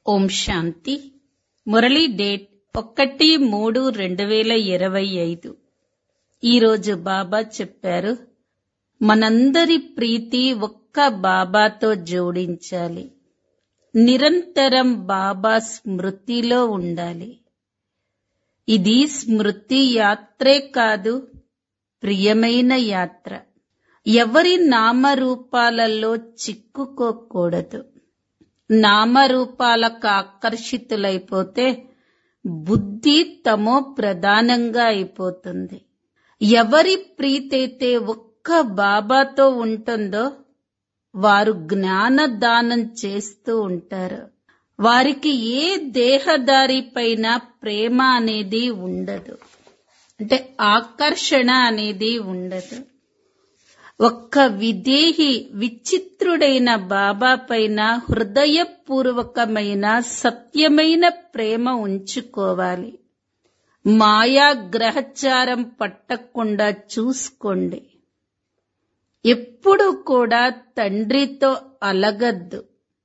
ఓం శాంతి Murali date ఒకటి మూడు రెండు వేల ఇరవై ఐదు ఈరోజు బాబా చెప్పారు మనందరి ప్రీతి ఒక్క బాబాతో జోడించాలి నిరంతరం బాబా స్మృతిలో ఉండాలి ఇది స్మృతి యాత్రే కాదు ప్రియమైన యాత్ర ఎవరి నామరూపాలలో చిక్కుకోకూడదు నామరూపాలకు ఆకర్షితులైపోతే బుద్ధి తమో ప్రధానంగా అయిపోతుంది ఎవరి ప్రీతైతే ఒక్క బాబాతో ఉంటుందో వారు జ్ఞానదానం చేస్తూ ఉంటారు వారికి ఏ దేహదారి పైన ప్రేమ అనేది ఉండదు అంటే ఆకర్షణ అనేది ఉండదు ఒక్క విదేహి విచిత్రుడైన బాబా పైన హృదయపూర్వకమైన సత్యమైన ప్రేమ ఉంచుకోవాలి మాయా గ్రహచారం పట్టకుండా చూసుకోండి ఎప్పుడు కూడా తండ్రితో అలగద్దు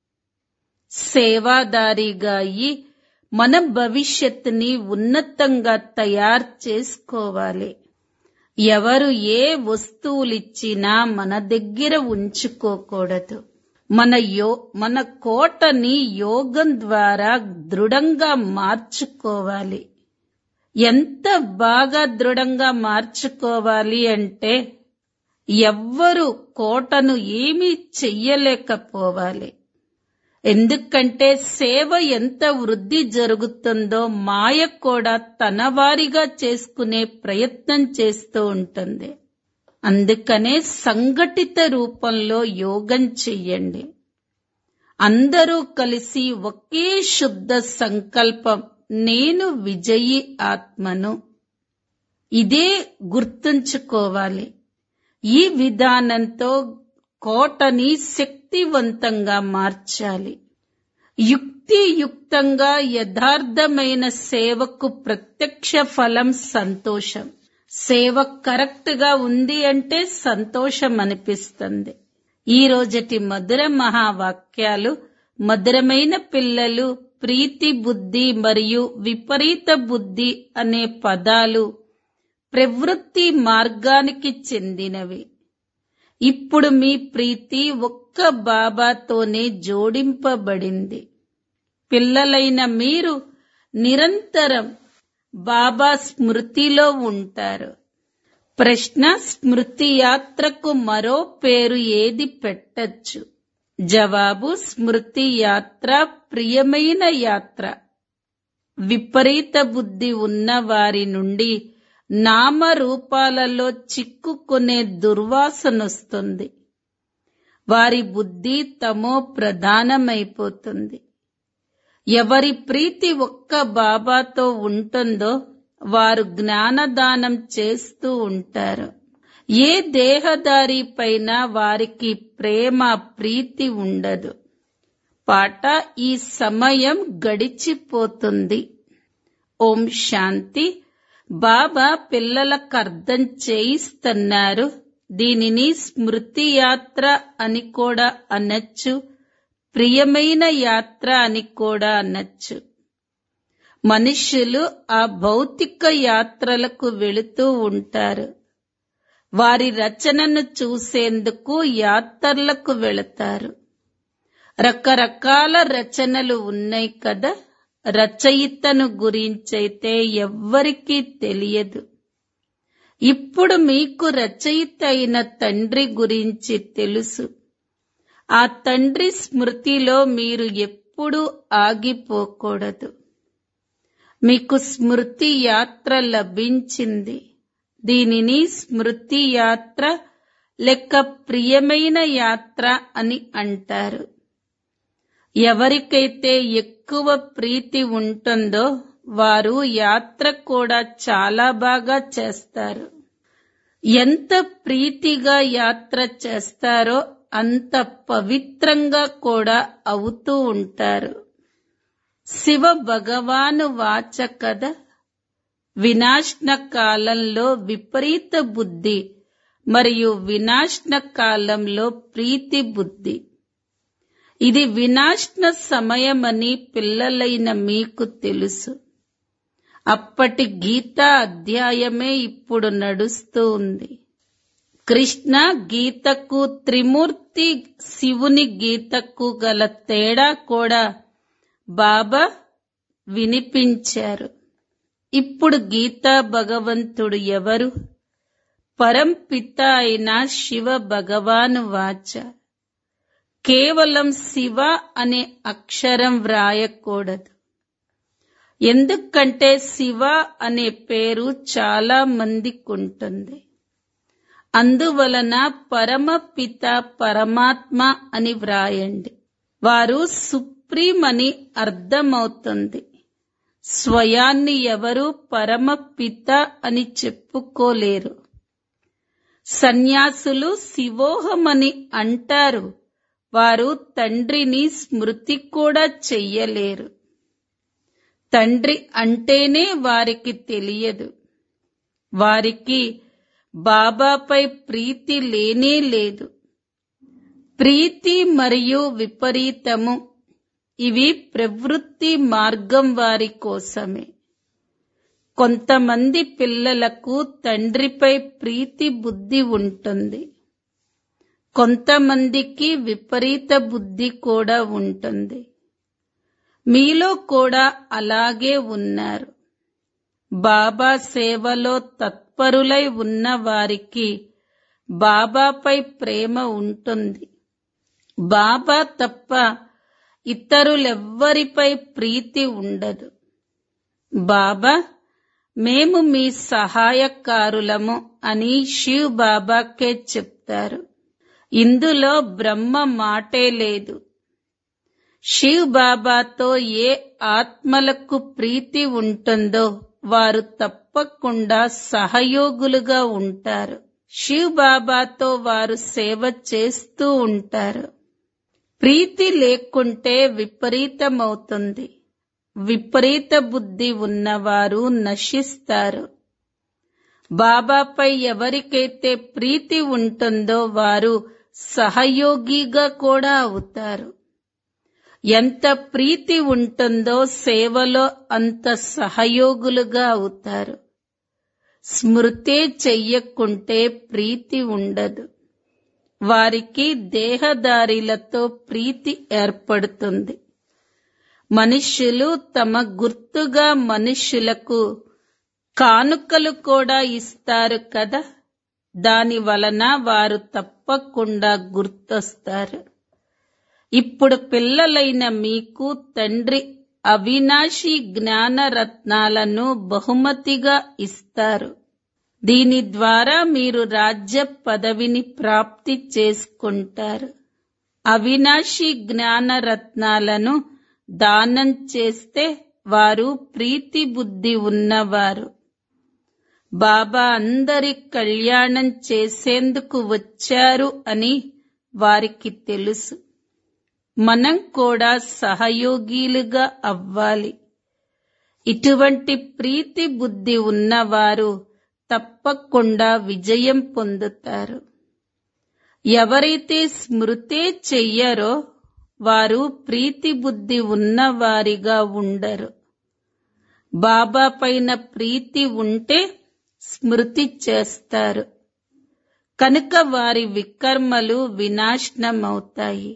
సేవాదారిగా అయి మన భవిష్యత్తుని ఉన్నతంగా తయారు చేసుకోవాలి ఎవరు ఏ వస్తువులిచ్చినా మన దగ్గర ఉంచుకోకూడదు మన యో మన కోటని యోగం ద్వారా దృఢంగా మార్చుకోవాలి ఎంత బాగా దృఢంగా మార్చుకోవాలి అంటే ఎవ్వరు కోటను ఏమీ చెయ్యలేకపోవాలి ఎందుకంటే సేవ ఎంత వృద్ధి జరుగుతుందో మాయ కూడా తన వారిగా చేసుకునే ప్రయత్నం చేస్తూ ఉంటుంది అందుకనే సంఘటిత రూపంలో యోగం చెయ్యండి అందరూ కలిసి ఒకే శుద్ధ సంకల్పం నేను విజయి ఆత్మను ఇదే గుర్తుంచుకోవాలి ఈ విధానంతో కోటని శక్తివంతంగా మార్చాలి యుక్తియుక్తంగా యథార్థమైన సేవకు ప్రత్యక్ష ఫలం సంతోషం సేవ కరెక్ట్ గా ఉంది అంటే సంతోషం అనిపిస్తుంది ఈ రోజటి మధుర మహావాక్యాలు మధురమైన పిల్లలు ప్రీతి బుద్ధి మరియు విపరీత బుద్ధి అనే పదాలు ప్రవృత్తి మార్గానికి చెందినవి ఇప్పుడు మీ ప్రీతి ఒక్క బాబాతోనే జోడింపబడింది పిల్లలైన మీరు నిరంతరం బాబా స్మృతిలో ఉంటారు ప్రశ్న స్మృతి యాత్రకు మరో పేరు ఏది పెట్టచ్చు జవాబు స్మృతి యాత్ర ప్రియమైన యాత్ర విపరీత బుద్ధి ఉన్న వారి నుండి నామరూపాలలో చిక్కుకునే దుర్వాసనొస్తుంది వారి బుద్ధి తమో ప్రధానమైపోతుంది ఎవరి ప్రీతి ఒక్క బాబాతో ఉంటుందో వారు జ్ఞానదానం చేస్తూ ఉంటారు ఏ దేహదారి పైన వారికి ప్రేమ ప్రీతి ఉండదు పాట ఈ సమయం గడిచిపోతుంది ఓం శాంతి బాబా పిల్లలకు అర్థం చేయిస్తున్నారు దీనిని స్మృతి యాత్ర అని కూడా అనొచ్చు ప్రియమైన యాత్ర అని కూడా అనొచ్చు మనుష్యులు ఆ భౌతిక యాత్రలకు వెళుతూ ఉంటారు వారి రచనను చూసేందుకు యాత్రలకు వెళతారు రకరకాల రచనలు ఉన్నాయి కదా రచయితను గురించైతే ఎవ్వరికీ తెలియదు ఇప్పుడు మీకు రచయిత అయిన తండ్రి గురించి తెలుసు ఆ తండ్రి స్మృతిలో మీరు ఎప్పుడూ ఆగిపోకూడదు మీకు స్మృతి యాత్ర లభించింది దీనిని స్మృతి యాత్ర లెక్క ప్రియమైన యాత్ర అని అంటారు ఎవరికైతే ఎక్కువ ప్రీతి ఉంటుందో వారు యాత్ర కూడా చాలా బాగా చేస్తారు ఎంత ప్రీతిగా యాత్ర చేస్తారో అంత పవిత్రంగా కూడా అవుతూ ఉంటారు శివ భగవాను వాచ కదా వినాశన కాలంలో విపరీత బుద్ధి మరియు వినాశన కాలంలో ప్రీతి బుద్ధి ఇది వినాశన సమయమని పిల్లలైన మీకు తెలుసు అప్పటి గీతా అధ్యాయమే ఇప్పుడు నడుస్తూ ఉంది కృష్ణ గీతకు త్రిమూర్తి శివుని గీతకు గల తేడా కూడా బాబా వినిపించారు ఇప్పుడు గీతా భగవంతుడు ఎవరు పరంపిత అయిన శివ భగవాను వాచ కేవలం శివ అనే అక్షరం వ్రాయకూడదు ఎందుకంటే శివ అనే పేరు చాలా మందికి ఉంటుంది అందువలన పరమపిత పరమాత్మ అని వ్రాయండి వారు సుప్రీం అని అర్థమవుతుంది స్వయాన్ని ఎవరు పరమపిత అని చెప్పుకోలేరు సన్యాసులు శివోహమని అంటారు వారు తండ్రిని స్మృతి కూడా చెయ్యలేరు తండ్రి అంటేనే వారికి తెలియదు వారికి బాబాపై ప్రీతి లేనే లేదు ప్రీతి మరియు విపరీతము ఇవి ప్రవృత్తి మార్గం వారి కోసమే కొంతమంది పిల్లలకు తండ్రిపై ప్రీతి బుద్ధి ఉంటుంది కొంతమందికి విపరీత బుద్ధి కూడా ఉంటుంది మీలో కూడా అలాగే ఉన్నారు బాబా సేవలో తత్పరులై ఉన్న వారికి బాబాపై ప్రేమ ఉంటుంది బాబా తప్ప ఇతరులెవ్వరిపై ప్రీతి ఉండదు బాబా మేము మీ సహాయకారులము అని శివ్ బాబాకే చెప్తారు ఇందులో బ్రహ్మ మాటే లేదు శివ్ బాబాతో ఏ ఆత్మలకు ప్రీతి ఉంటుందో వారు తప్పకుండా సహయోగులుగా ఉంటారు శివ్ బాబాతో వారు సేవ చేస్తూ ఉంటారు ప్రీతి లేకుంటే విపరీతమవుతుంది విపరీత బుద్ధి ఉన్నవారు నశిస్తారు బాబాపై ఎవరికైతే ప్రీతి ఉంటుందో వారు సహయోగిగా కూడా అవుతారు ఎంత ప్రీతి ఉంటుందో సేవలో అంత సహయోగులుగా అవుతారు స్మృతే చెయ్యకుంటే ప్రీతి ఉండదు వారికి దేహదారిలతో ప్రీతి ఏర్పడుతుంది మనుష్యులు తమ గుర్తుగా మనుష్యులకు కానుకలు కూడా ఇస్తారు కదా దాని వలన వారు తప్పకుండా గుర్తొస్తారు ఇప్పుడు పిల్లలైన మీకు తండ్రి అవినాశి జ్ఞాన రత్నాలను బహుమతిగా ఇస్తారు దీని ద్వారా మీరు రాజ్య పదవిని ప్రాప్తి చేసుకుంటారు అవినాశి జ్ఞాన రత్నాలను దానం చేస్తే వారు ప్రీతి బుద్ధి ఉన్నవారు బాబా అందరి కళ్యాణం చేసేందుకు వచ్చారు అని వారికి తెలుసు మనం కూడా సహయోగిలుగా అవ్వాలి ఇటువంటి ప్రీతి బుద్ధి ఉన్నవారు తప్పకుండా విజయం పొందుతారు ఎవరైతే స్మృతే చెయ్యరో వారు ప్రీతి బుద్ధి ఉన్నవారిగా ఉండరు బాబా పైన ప్రీతి ఉంటే స్మృతి చేస్తారు కనుక వారి వికర్మలు వినాశనమవుతాయి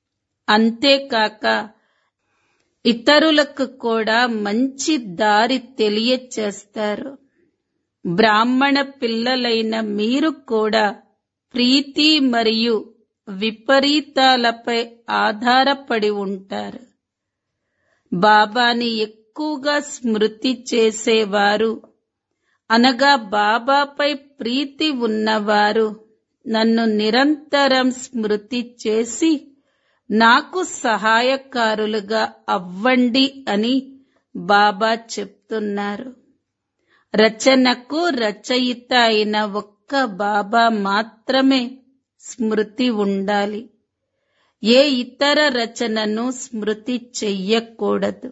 అంతేకాక ఇతరులకు కూడా మంచి దారి తెలియచేస్తారు బ్రాహ్మణ పిల్లలైన మీరు కూడా ప్రీతి మరియు విపరీతాలపై ఆధారపడి ఉంటారు బాబాని ఎక్కువగా స్మృతి చేసేవారు అనగా బాబాపై ప్రీతి ఉన్నవారు నన్ను నిరంతరం స్మృతి చేసి నాకు సహాయకారులుగా అవ్వండి అని బాబా చెప్తున్నారు రచనకు రచయిత అయిన ఒక్క బాబా మాత్రమే స్మృతి ఉండాలి ఏ ఇతర రచనను స్మృతి చెయ్యకూడదు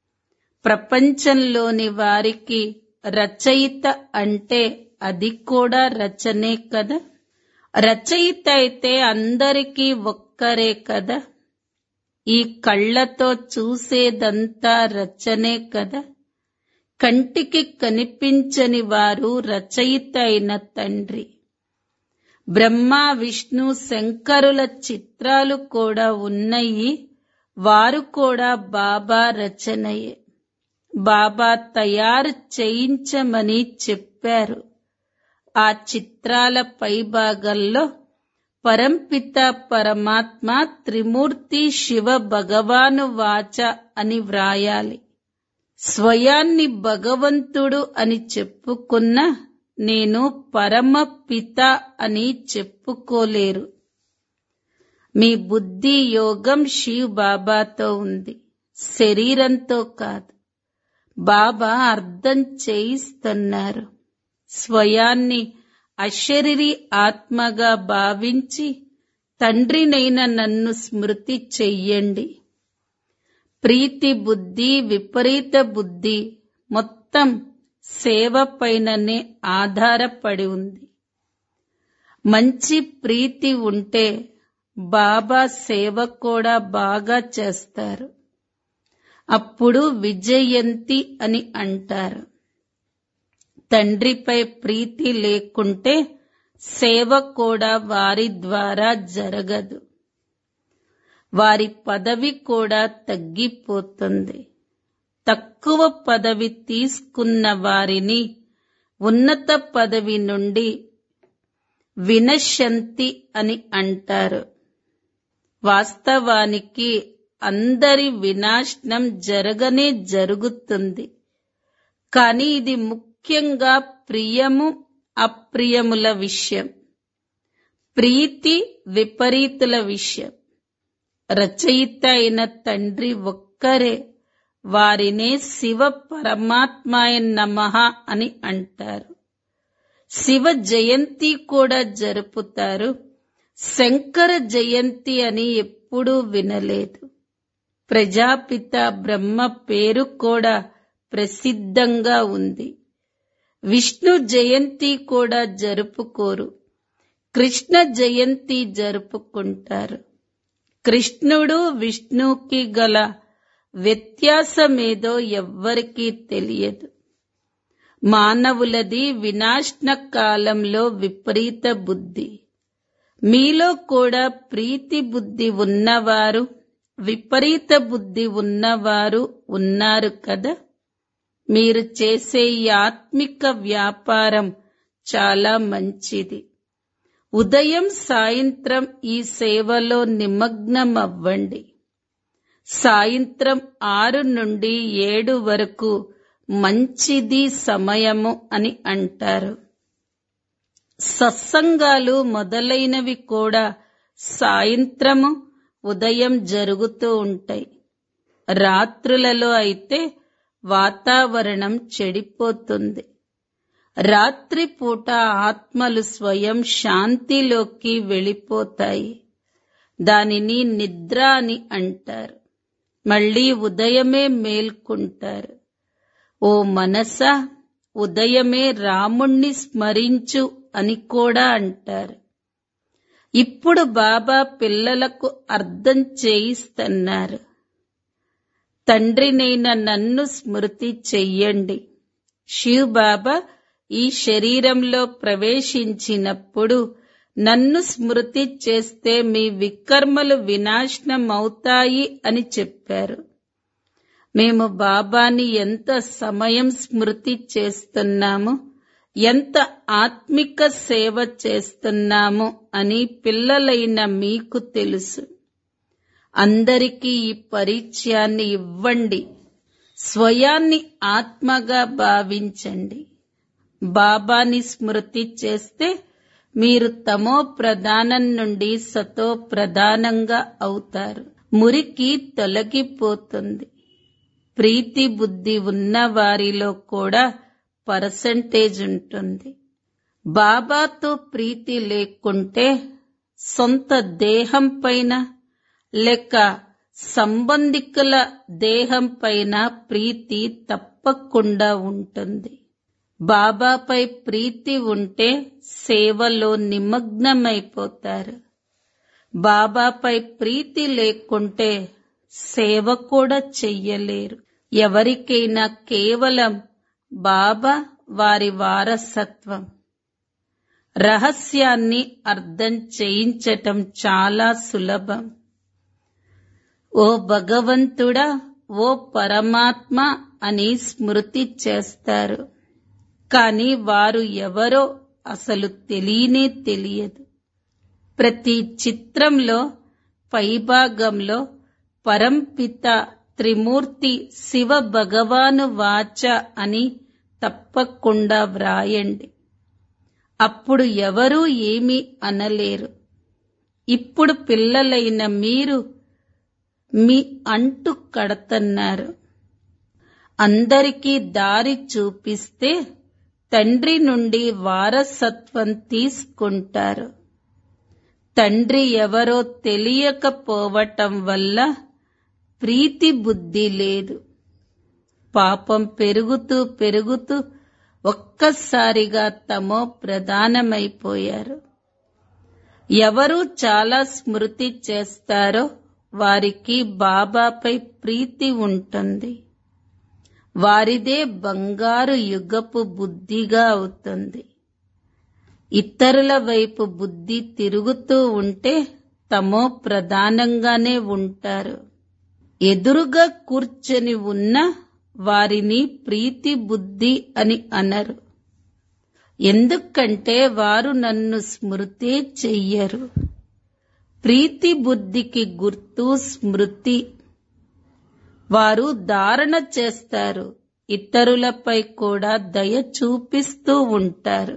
ప్రపంచంలోని వారికి రచయిత అంటే అది కూడా రచనే కదా రచయిత అయితే అందరికీ ఒక్కరే కదా ఈ కళ్ళతో చూసేదంతా రచనే కదా కంటికి కనిపించని వారు రచయిత అయిన తండ్రి బ్రహ్మ విష్ణు శంకరుల చిత్రాలు కూడా ఉన్నాయి వారు కూడా బాబా రచనయే బాబా తయారు చేయించమని చెప్పారు ఆ చిత్రాల పైభాగంలో పరంపిత పరమాత్మ త్రిమూర్తి శివ భగవాను వాచ అని వ్రాయాలి స్వయాన్ని భగవంతుడు అని చెప్పుకున్న నేను పరమ పిత అని చెప్పుకోలేరు మీ బుద్ధి యోగం శివ్ బాబాతో ఉంది శరీరంతో కాదు బాబా అర్థం చేయిస్తున్నారు స్వయాన్ని అశరీరి ఆత్మగా భావించి తండ్రినైన నన్ను స్మృతి చెయ్యండి ప్రీతి బుద్ధి విపరీత బుద్ధి మొత్తం సేవ పైననే ఆధారపడి ఉంది మంచి ప్రీతి ఉంటే బాబా సేవ కూడా బాగా చేస్తారు అప్పుడు విజయంతి అని అంటారు తండ్రిపై ప్రీతి లేకుంటే సేవ కూడా వారి ద్వారా జరగదు వారి పదవి కూడా తగ్గిపోతుంది తక్కువ పదవి తీసుకున్న వారిని ఉన్నత పదవి నుండి వినశంతి అని అంటారు వాస్తవానికి అందరి వినాశనం జరగనే జరుగుతుంది కానీ ఇది ముఖ్యంగా ప్రియము అప్రియముల విషయం ప్రీతి విపరీతుల విషయం రచయిత అయిన తండ్రి ఒక్కరే వారినే శివ పరమాత్మాయ నమః అని అంటారు శివ జయంతి కూడా జరుపుతారు శంకర జయంతి అని ఎప్పుడూ వినలేదు ప్రజాపిత బ్రహ్మ పేరు కూడా ప్రసిద్ధంగా ఉంది విష్ణు జయంతి కూడా జరుపుకోరు కృష్ణ జయంతి జరుపుకుంటారు కృష్ణుడు విష్ణుకి గల వ్యత్యాసమేదో ఎవ్వరికీ తెలియదు మానవులది వినాశన కాలంలో విపరీత బుద్ధి మీలో కూడా ప్రీతి బుద్ధి ఉన్నవారు విపరీత బుద్ధి ఉన్నవారు ఉన్నారు కదా మీరు చేసే ఈ ఆత్మిక వ్యాపారం చాలా మంచిది ఉదయం సాయంత్రం ఈ సేవలో నిమగ్నం అవ్వండి సాయంత్రం ఆరు నుండి ఏడు వరకు మంచిది సమయము అని అంటారు సత్సంగాలు మొదలైనవి కూడా సాయంత్రము ఉదయం జరుగుతూ ఉంటాయి రాత్రులలో అయితే వాతావరణం చెడిపోతుంది రాత్రిపూట ఆత్మలు స్వయం శాంతిలోకి వెళ్ళిపోతాయి దానిని నిద్ర అని అంటారు మళ్ళీ ఉదయమే మేల్కుంటారు ఓ మనసా ఉదయమే రాముణ్ణి స్మరించు అని కూడా అంటారు ఇప్పుడు బాబా పిల్లలకు అర్థం చేయిస్తున్నారు తండ్రినైన నన్ను స్మృతి చెయ్యండి శివ్ బాబా ఈ శరీరంలో ప్రవేశించినప్పుడు నన్ను స్మృతి చేస్తే మీ వికర్మలు వినాశనం అవుతాయి అని చెప్పారు మేము బాబాని ఎంత సమయం స్మృతి చేస్తున్నాము ఎంత ఆత్మిక సేవ చేస్తున్నాము అని పిల్లలైన మీకు తెలుసు అందరికీ ఈ పరిచయాన్ని ఇవ్వండి స్వయాన్ని ఆత్మగా భావించండి బాబాని స్మృతి చేస్తే మీరు తమో ప్రధానం నుండి సతో ప్రధానంగా అవుతారు మురికి తొలగిపోతుంది ప్రీతి బుద్ధి ఉన్న వారిలో కూడా పర్సంటేజ్ ఉంటుంది బాబాతో ప్రీతి లేకుంటే సొంత దేహం పైన లేక సంబంధికుల దేహం పైన ప్రీతి తప్పకుండా ఉంటుంది బాబాపై ప్రీతి ఉంటే సేవలో నిమగ్నమైపోతారు బాబాపై ప్రీతి లేకుంటే సేవ కూడా చెయ్యలేరు ఎవరికైనా కేవలం బాబా వారి వారసత్వం రహస్యాన్ని అర్థం చేయించటం చాలా సులభం ఓ భగవంతుడా ఓ పరమాత్మ అని స్మృతి చేస్తారు కాని వారు ఎవరో అసలు తెలియనే తెలియదు ప్రతి చిత్రంలో పైభాగంలో పరంపిత త్రిమూర్తి శివ భగవాను వాచ అని తప్పకుండా వ్రాయండి అప్పుడు ఎవరూ ఏమీ అనలేరు ఇప్పుడు పిల్లలైన మీరు మీ అంటు కడతన్నారు అందరికీ దారి చూపిస్తే తండ్రి నుండి వారసత్వం తీసుకుంటారు తండ్రి ఎవరో తెలియకపోవటం వల్ల ప్రీతి బుద్ధి లేదు పాపం పెరుగుతూ పెరుగుతూ ఒక్కసారిగా తమో ప్రధానమైపోయారు ఎవరు చాలా స్మృతి చేస్తారో వారికి బాబాపై ప్రీతి ఉంటుంది వారిదే బంగారు యుగపు బుద్ధిగా అవుతుంది ఇతరుల వైపు బుద్ధి తిరుగుతూ ఉంటే తమో ప్రధానంగానే ఉంటారు ఎదురుగా కూర్చొని ఉన్న వారిని ప్రీతి బుద్ధి అని అనరు ఎందుకంటే వారు నన్ను స్మృతే చెయ్యరు ప్రీతి బుద్ధికి గుర్తు స్మృతి వారు ధారణ చేస్తారు ఇతరులపై కూడా దయ చూపిస్తూ ఉంటారు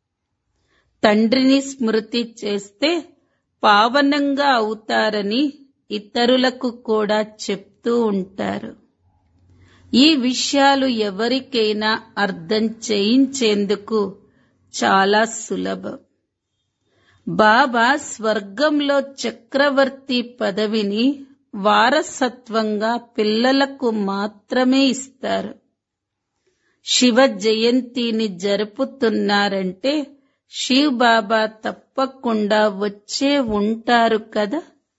తండ్రిని స్మృతి చేస్తే పావనంగా అవుతారని ఇతరులకు కూడా చెప్తూ ఉంటారు ఈ విషయాలు ఎవరికైనా అర్థం చేయించేందుకు చాలా సులభం బాబా స్వర్గంలో చక్రవర్తి పదవిని వారసత్వంగా పిల్లలకు మాత్రమే ఇస్తారు శివ జయంతిని జరుపుతున్నారంటే శివ్ బాబా తప్పకుండా వచ్చే ఉంటారు కదా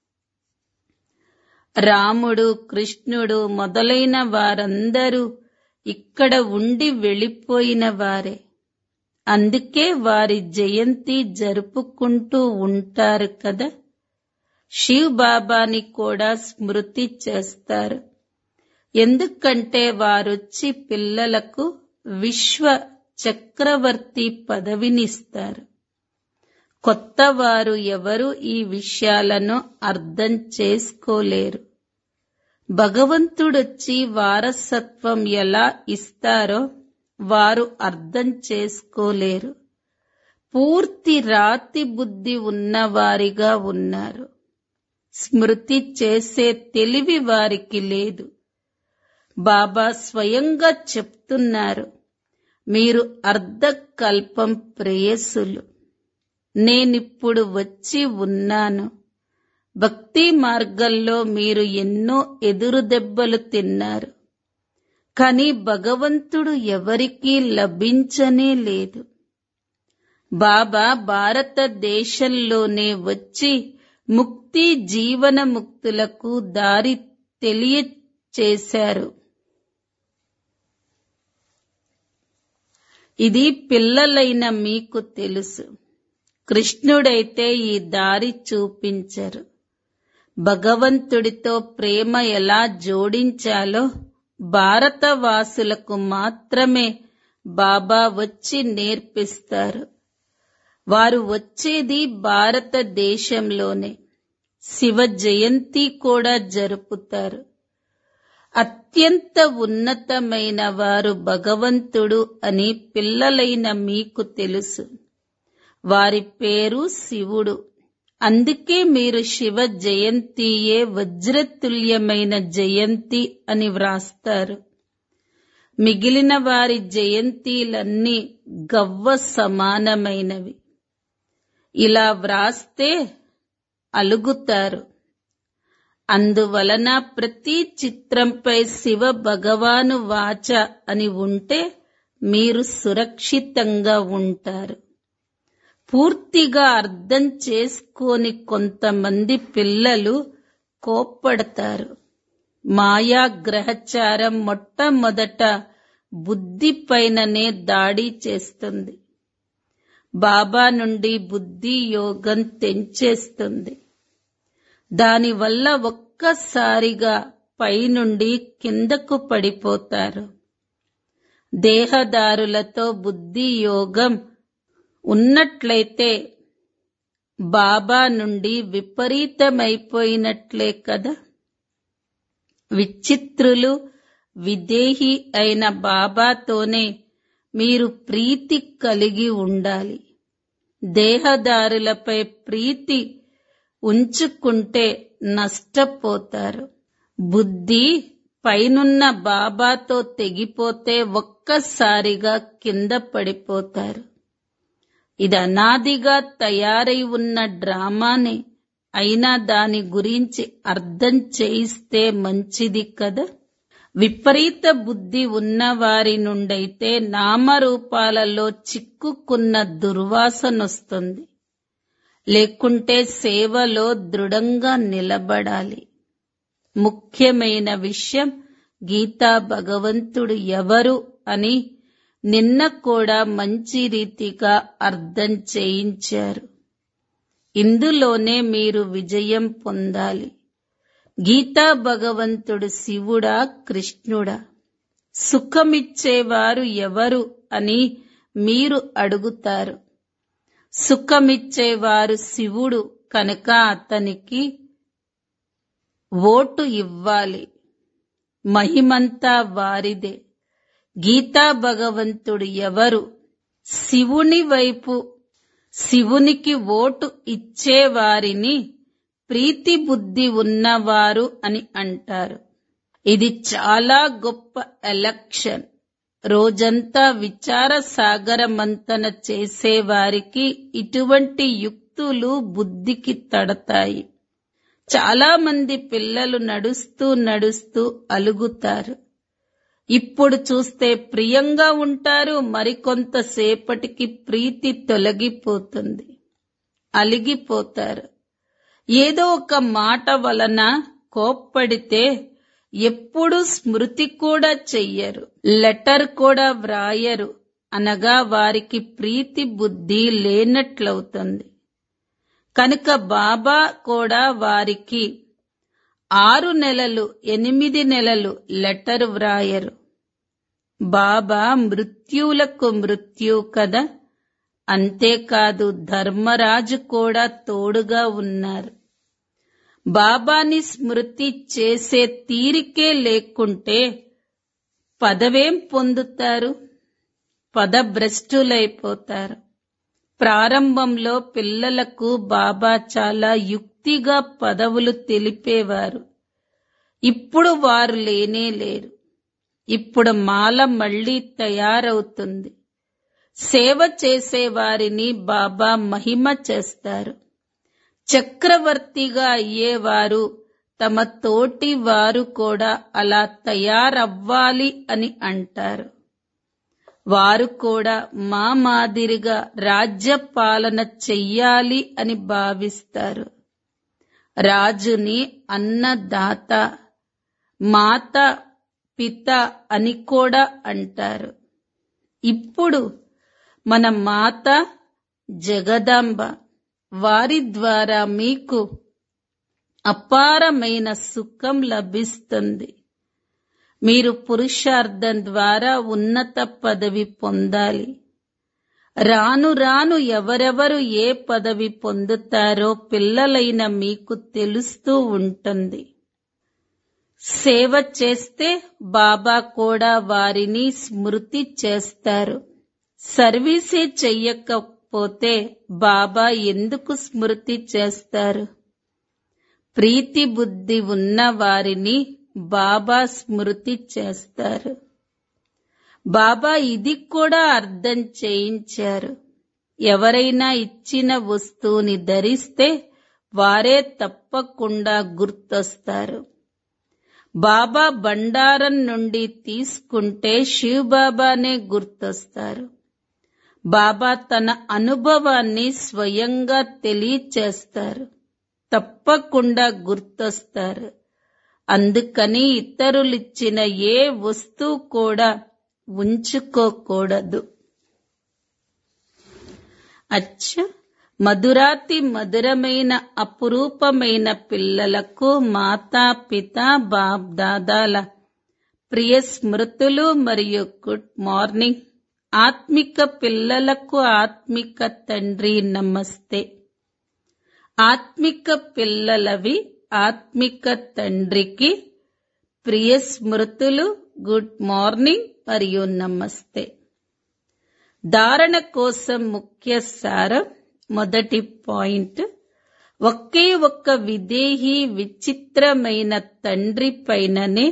రాముడు కృష్ణుడు మొదలైన వారందరూ ఇక్కడ ఉండి వెళ్ళిపోయిన వారే అందుకే వారి జయంతి జరుపుకుంటూ ఉంటారు కదా శివ్ బాబాని కూడా స్మృతి చేస్తారు ఎందుకంటే వారొచ్చి పిల్లలకు విశ్వ చక్రవర్తి పదవినిస్తారు కొత్త వారు ఎవరు ఈ విషయాలను అర్థం చేసుకోలేరు భగవంతుడొచ్చి వారసత్వం ఎలా ఇస్తారో వారు అర్థం చేసుకోలేరు పూర్తి రాతి బుద్ధి ఉన్నవారిగా ఉన్నారు స్మృతి చేసే తెలివి వారికి లేదు బాబా స్వయంగా చెప్తున్నారు మీరు అర్ధకల్పం ప్రేయసులు నేనిప్పుడు వచ్చి ఉన్నాను భక్తి మార్గంలో మీరు ఎన్నో ఎదురు దెబ్బలు తిన్నారు కాని భగవంతుడు ఎవరికీ లభించనే లేదు బాబా భారతదేశంలోనే వచ్చి ముక్తి జీవన ముక్తులకు దారి తెలియచేశారు ఇది పిల్లలైన మీకు తెలుసు కృష్ణుడైతే ఈ దారి చూపించరు భగవంతుడితో ప్రేమ ఎలా జోడించాలో భారతవాసులకు మాత్రమే బాబా వచ్చి నేర్పిస్తారు వారు వచ్చేది భారతదేశంలోనే శివ జయంతి కూడా జరుపుతారు అత్యంత ఉన్నతమైన వారు భగవంతుడు అని పిల్లలైన మీకు తెలుసు వారి పేరు శివుడు అందుకే మీరు శివ జయంతియే వజ్రతుల్యమైన జయంతి అని వ్రాస్తారు మిగిలిన వారి జయంతిలన్నీ గవ్వ సమానమైనవి ఇలా వ్రాస్తే అలుగుతారు అందువలన ప్రతి చిత్రంపై శివ భగవాను వాచ అని ఉంటే మీరు సురక్షితంగా ఉంటారు పూర్తిగా అర్థం చేసుకోని కొంతమంది పిల్లలు కోప్పడతారు మాయా గ్రహచారం మొట్టమొదట బుద్ధి పైననే దాడి చేస్తుంది బాబా నుండి బుద్ధి యోగం తెంచేస్తుంది దానివల్ల ఒక్కసారిగా పైనుండి కిందకు పడిపోతారు దేహదారులతో బుద్ధి యోగం ఉన్నట్లయితే బాబా నుండి విపరీతమైపోయినట్లే కదా విచిత్రులు విదేహి అయిన బాబాతోనే మీరు ప్రీతి కలిగి ఉండాలి దేహదారులపై ప్రీతి ఉంచుకుంటే నష్టపోతారు బుద్ధి పైనున్న బాబాతో తెగిపోతే ఒక్కసారిగా కింద పడిపోతారు ఇది అనాదిగా తయారై ఉన్న డ్రామానే అయినా దాని గురించి అర్థం చేయిస్తే మంచిది కదా విపరీత బుద్ధి ఉన్న వారి నుండైతే నామరూపాలలో చిక్కుకున్న దుర్వాసనొస్తుంది లేకుంటే సేవలో దృఢంగా నిలబడాలి ముఖ్యమైన విషయం గీతా భగవంతుడు ఎవరు అని నిన్న కూడా మంచి రీతిగా అర్థం చేయించారు ఇందులోనే మీరు విజయం పొందాలి గీతా భగవంతుడు శివుడా కృష్ణుడా సుఖమిచ్చేవారు ఎవరు అని మీరు అడుగుతారు సుఖమిచ్చేవారు శివుడు కనుక అతనికి ఓటు ఇవ్వాలి మహిమంతా వారిదే గీతా భగవంతుడు ఎవరు శివుని వైపు శివునికి ఓటు ఇచ్చేవారిని ప్రీతి బుద్ధి ఉన్నవారు అని అంటారు ఇది చాలా గొప్ప ఎలక్షన్ రోజంతా విచార సాగరమంతన చేసేవారికి ఇటువంటి యుక్తులు బుద్ధికి తడతాయి చాలా మంది పిల్లలు నడుస్తూ నడుస్తూ అలుగుతారు ఇప్పుడు చూస్తే ప్రియంగా ఉంటారు మరికొంతసేపటికి ప్రీతి తొలగిపోతుంది అలిగిపోతారు ఏదో ఒక మాట వలన కోప్పడితే ఎప్పుడు స్మృతి కూడా చెయ్యరు లెటర్ కూడా వ్రాయరు అనగా వారికి ప్రీతి బుద్ధి లేనట్లవుతుంది కనుక బాబా కూడా వారికి ఆరు నెలలు ఎనిమిది నెలలు లెటర్ వ్రాయరు బాబా మృత్యువులకు మృత్యు కదా అంతేకాదు ధర్మరాజు కూడా తోడుగా ఉన్నారు బాబాని స్మృతి చేసే తీరికే లేకుంటే పదవేం పొందుతారు పదభ్రష్టులైపోతారు ప్రారంభంలో పిల్లలకు బాబా చాలా యుక్తిగా పదవులు తెలిపేవారు ఇప్పుడు వారు లేనే లేరు ఇప్పుడు మాల మళ్లీ తయారవుతుంది సేవ చేసే వారిని బాబా మహిమ చేస్తారు చక్రవర్తిగా అయ్యేవారు తమ తోటి వారు కూడా అలా తయారవ్వాలి అని అంటారు వారు కూడా మా మాదిరిగా రాజ్య పాలన చెయ్యాలి అని భావిస్తారు రాజుని అన్నదాత మాత పిత అని కూడా అంటారు ఇప్పుడు మన మాత జగదాంబ వారి ద్వారా మీకు అపారమైన సుఖం లభిస్తుంది మీరు పురుషార్థం ద్వారా ఉన్నత పదవి పొందాలి రాను రాను ఎవరెవరు ఏ పదవి పొందుతారో పిల్లలైన మీకు తెలుస్తూ ఉంటుంది సేవ చేస్తే బాబా కూడా వారిని స్మృతి చేస్తారు సర్వీసే చెయ్యకపోతే బాబా ఎందుకు స్మృతి చేస్తారు ప్రీతి బుద్ధి ఉన్న వారిని బాబా స్మృతి చేస్తారు బాబా ఇది కూడా అర్థం చేయించారు ఎవరైనా ఇచ్చిన వస్తువుని ధరిస్తే వారే తప్పకుండా గుర్తొస్తారు బాబా బండారం నుండి తీసుకుంటే శివబాబానే గుర్తొస్తారు బాబా తన అనుభవాన్ని స్వయంగా తెలియచేస్తారు తప్పకుండా గుర్తొస్తారు అందుకని ఇతరులిచ్చిన ఏ వస్తువు కూడా ఉంచుకోకూడదు అచ్చ మధురాతి మధురమైన అపురూపమైన పిల్లలకు మాతా పిత బాప్ దాదాల ప్రియ స్మృతులు మరియు గుడ్ మార్నింగ్ ఆత్మిక పిల్లలకు ఆత్మిక తండ్రి నమస్తే ఆత్మిక పిల్లలవి ఆత్మిక తండ్రికి ప్రియ స్మృతులు గుడ్ మార్నింగ్ మరియు నమస్తే ధారణ కోసం ముఖ్య సారం మొదటి పాయింట్ ఒకే ఒక్క విదేహి విచిత్రమైన తండ్రి పైననే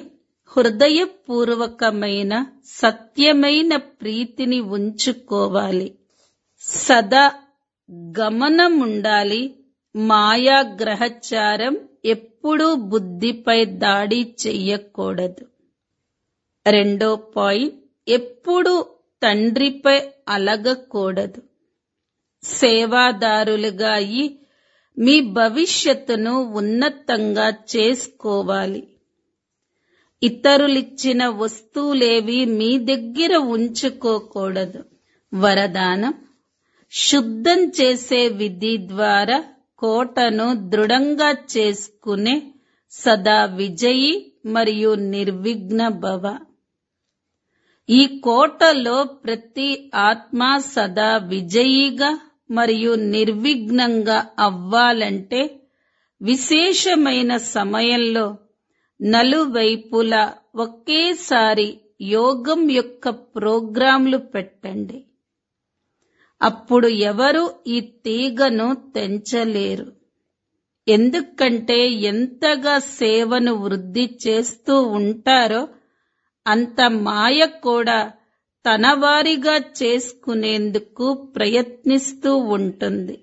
హృదయపూర్వకమైన సత్యమైన ప్రీతిని ఉంచుకోవాలి సదా గమనం ఉండాలి మాయా గ్రహచారం ఎప్పుడూ బుద్ధిపై దాడి చెయ్యకూడదు రెండో పాయింట్ ఎప్పుడు తండ్రిపై అలగకూడదు సేవాదారులుగా అయి మీ భవిష్యత్తును ఉన్నతంగా చేసుకోవాలి ఇతరులిచ్చిన వస్తువులేవి మీ దగ్గర ఉంచుకోకూడదు వరదానం శుద్ధం చేసే విధి ద్వారా కోటను దృఢంగా చేసుకునే సదా విజయి మరియు నిర్విఘ్న భవ ఈ కోటలో ప్రతి ఆత్మ సదా విజయిగా మరియు నిర్విఘ్నంగా అవ్వాలంటే విశేషమైన సమయంలో నలువైపులా ఒకేసారి యోగం యొక్క ప్రోగ్రాంలు పెట్టండి అప్పుడు ఎవరు ఈ తీగను తెంచలేరు ఎందుకంటే ఎంతగా సేవను వృద్ధి చేస్తూ ఉంటారో అంత మాయ కూడా తన వారిగా చేసుకునేందుకు ప్రయత్నిస్తూ ఉంటుంది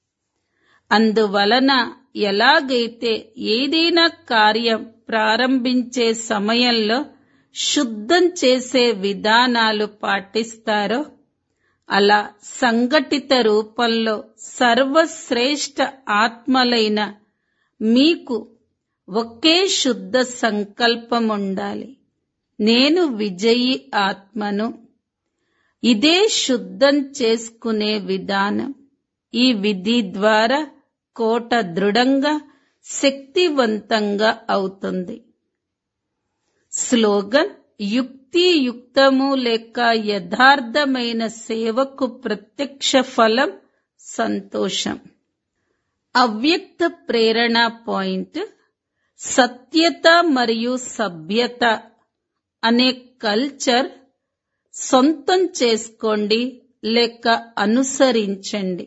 అందువలన ఎలాగైతే ఏదైనా కార్యం ప్రారంభించే సమయంలో శుద్ధం చేసే విధానాలు పాటిస్తారో అలా సంఘటిత రూపంలో సర్వశ్రేష్ఠ ఆత్మలైన మీకు ఒకే శుద్ధ సంకల్పం ఉండాలి నేను విజయి ఆత్మను ఇదే శుద్ధం చేసుకునే విధానం ఈ విధి ద్వారా కోట దృఢంగా శక్తివంతంగా అవుతుంది స్లోగన్ యుక్తియుక్తము లేక యథార్థమైన సేవకు ప్రత్యక్ష ఫలం సంతోషం అవ్యక్త ప్రేరణ పాయింట్ సత్యత మరియు సభ్యత అనే కల్చర్ సొంతం చేసుకోండి లేక అనుసరించండి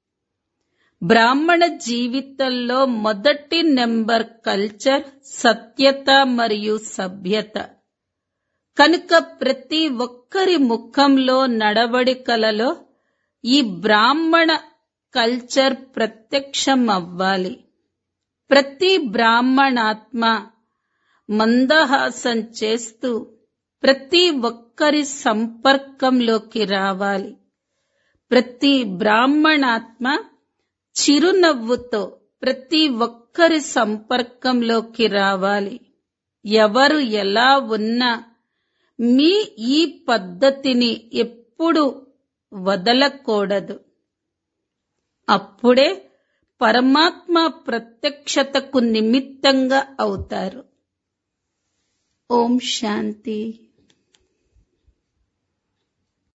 బ్రాహ్మణ జీవితంలో మొదటి నెంబర్ కల్చర్ సత్యత మరియు సభ్యత కనుక ప్రతి ఒక్కరి ముఖంలో నడవడికలలో ఈ బ్రాహ్మణ కల్చర్ ప్రత్యక్షం అవ్వాలి ప్రతి బ్రాహ్మణాత్మ మందహాసం చేస్తూ ప్రతి ఒక్కరి సంపర్కంలోకి రావాలి ప్రతి బ్రాహ్మణాత్మ చిరునవ్వుతో ప్రతి ఒక్కరి సంపర్కంలోకి రావాలి ఎవరు ఎలా ఉన్నా మీ ఈ పద్ధతిని ఎప్పుడు వదలకూడదు అప్పుడే పరమాత్మ ప్రత్యక్షతకు నిమిత్తంగా అవుతారు ఓం శాంతి